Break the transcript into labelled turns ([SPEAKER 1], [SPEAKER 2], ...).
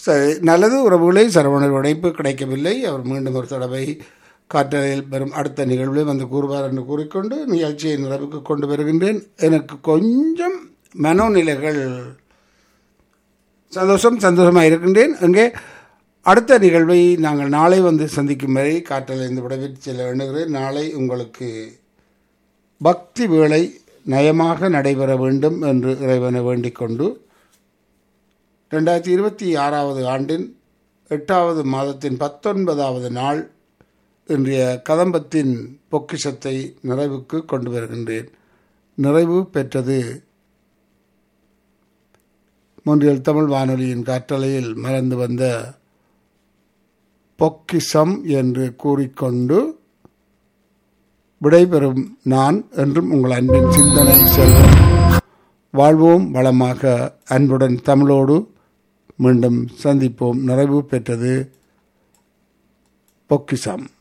[SPEAKER 1] சரி நல்லது உறவுகளை சரவணர் உடைப்பு கிடைக்கவில்லை அவர் மீண்டும் ஒரு தடவை காற்றலையில் வரும் அடுத்த நிகழ்வில் வந்து கூறுவார் என்று கூறிக்கொண்டு நிகழ்ச்சியை நிறைவுக்கு கொண்டு வருகின்றேன் எனக்கு கொஞ்சம் மனோநிலைகள் சந்தோஷம் சந்தோஷமாக இருக்கின்றேன் அங்கே அடுத்த நிகழ்வை நாங்கள் நாளை வந்து சந்திக்கும் வரை காற்றலைந்து விடவிட்டு செல்ல எண்ணுகிறேன் நாளை உங்களுக்கு பக்தி வேளை நயமாக நடைபெற வேண்டும் என்று இறைவனை வேண்டிக் கொண்டு ரெண்டாயிரத்தி இருபத்தி ஆறாவது ஆண்டின் எட்டாவது மாதத்தின் பத்தொன்பதாவது நாள் இன்றைய கதம்பத்தின் பொக்கிஷத்தை நிறைவுக்கு கொண்டு வருகின்றேன் நிறைவு பெற்றது மூன்றியல் தமிழ் வானொலியின் காற்றலையில் மறந்து வந்த பொக்கிஷம் என்று கூறிக்கொண்டு விடைபெறும் நான் என்றும் உங்கள் அன்பின் சிந்தனை செல்வம் வாழ்வோம் வளமாக அன்புடன் தமிழோடு மீண்டும் சந்திப்போம் நிறைவு பெற்றது பொக்கிஷம்